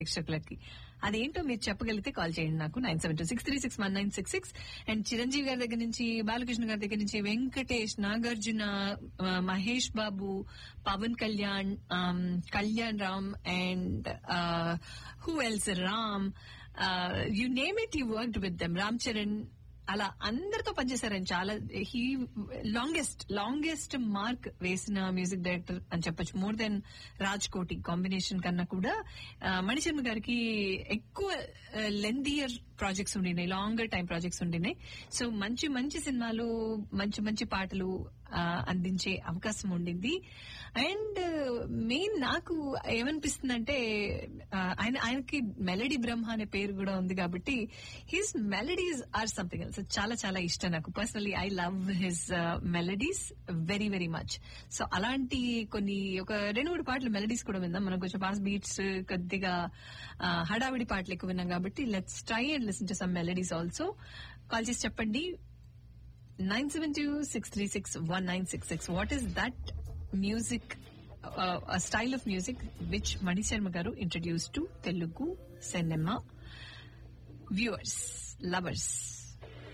ప్రేక్షకులకి అదేంటో మీరు చెప్పగలిగితే కాల్ చేయండి నాకు nine seven two six three six one nine six six and Chiranjeevi గారి దగ్గర నుంచి బాలకృష్ణ గారి దగ్గర నుంచి Venkatesh Nagarjuna ah, Mahesh Babu Pawan Kalyan um, Kalyan Ram and who else Ram you name it you work with them Ram Charan అలా అందరితో పనిచేశారని చాలా హీ లాంగెస్ట్ లాంగెస్ట్ మార్క్ వేసిన మ్యూజిక్ డైరెక్టర్ అని చెప్పొచ్చు మోర్ దెన్ రాజ్ కోటి కాంబినేషన్ కన్నా కూడా ఆ, మణిశర్మ గారికి ఎక్కువ లెందియర్ ప్రాజెక్ట్స్ ఉండినాయి లాంగర్ టైం ప్రాజెక్ట్స్ ఉండినాయి సో మంచి మంచి సినిమాలు మంచి మంచి పాటలు ఆ, అందించే అవకాశం ఉండింది అండ్ మెయిన్ నాకు ఏమనిపిస్తుందంటే ఆ, ఆయన ఆయనకి మెలడీ బ్రహ్మ అనే పేరు కూడా ఉంది కాబట్టి his melodies or something else చాలా చాలా ఇష్టం నాకు personally I love his melodies very very much so అలాంటి కొన్ని ఒక రెండు మూడు పాటలు మెలడీస్ కూడా విందాం మనం కొంచెం పాస్ బీట్స్ కొద్దిగా ఆ, హడావిడి పాటలు ఎక్కువ విన్నాం కాబట్టి let's try and listen to some melodies also call చేసి చెప్పండి nine seven two six three six one nine six six what is that music style of music which Manisharma గారు introduce to Telugu cinema viewers lovers